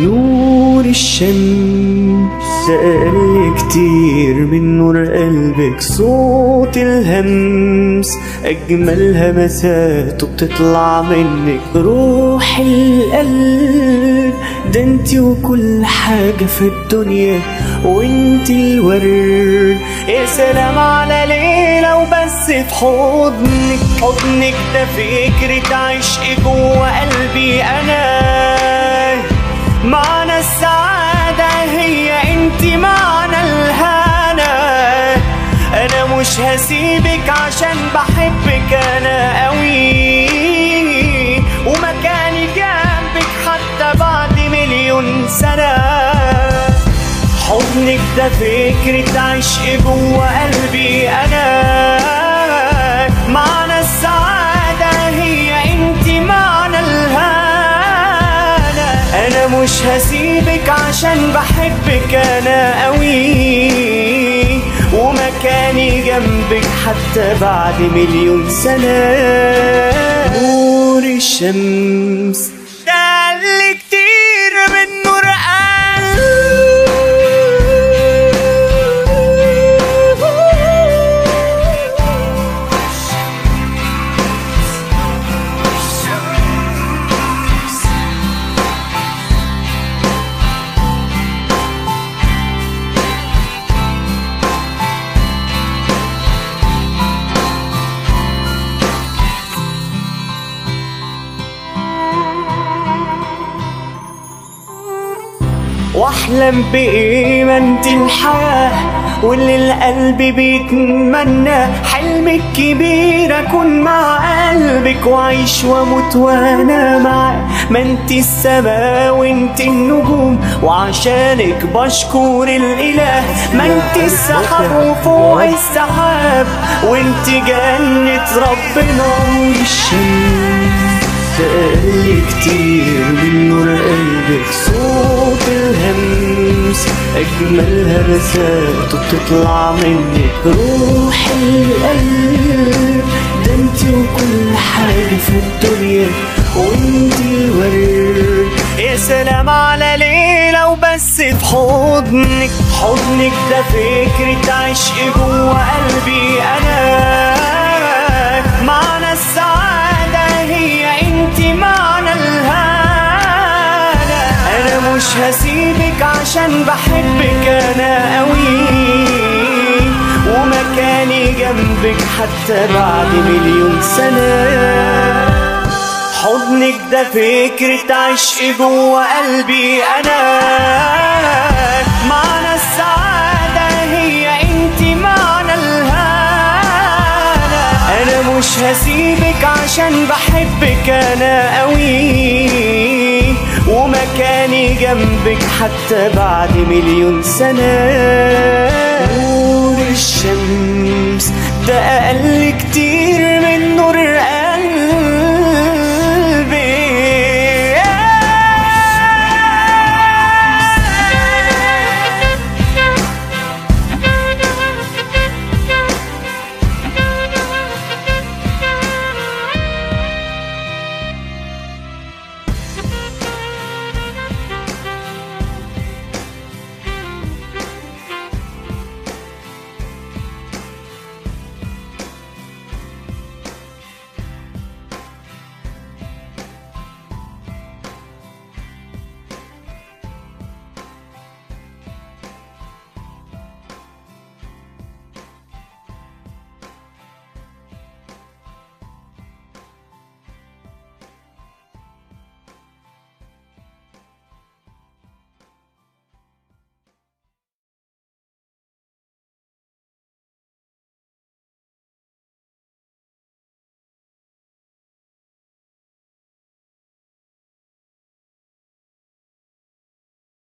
نور الشمس أقل كتير من نور قلبك صوت الهمس أجمل همساته بتطلع منك روح القلب ده انتي وكل حاجة في الدنيا وانتي الورد يا سلام على ليلة وبس في حضنك حضنك ده فكرة عشق جوه قلبي أنا معنى السعادة هي انت معنى الهنا انا مش هسيبك عشان بحبك انا قوي ومكاني جنبك حتى بعد مليون سنة حضنك ده فكرة عشق جوه قلبي انا معنى السعادة هي انت معنى الهنا انا مش هسيبك عشان بحبك انا قوي ومكاني جنبك حتى بعد مليون سنة نور الشمس ده اللي كتير من نور واحلم بقيمة الحياة واللي القلب بيتمنى حلمك كبير اكون مع قلبك واعيش واموت وانا معاه ما انت السما وانت النجوم وعشانك بشكر الاله ما انت السحاب وفوق السحاب وانت جنة ربنا والشمس تقل كتير من نور قلبك صوت الهمس أجمل همساته بتطلع منك روح القلب ده انت وكل حاجة في الدنيا وانت الورد يا سلام على ليلة وبس في حضنك حضنك ده فكرة عشق جوه قلبي أنا معنى السعادة هي انت معنى الهنا انا مش هسيبك عشان بحبك انا قوي ومكاني جنبك حتى بعد مليون سنة حضنك ده فكرة عشق جوه قلبي انا معنى السعادة هي انت معنى الهنا انا مش هسيبك عشان بحبك انا قوي ومكاني جنبك حتى بعد مليون سنة نور الشمس ده اقل كتير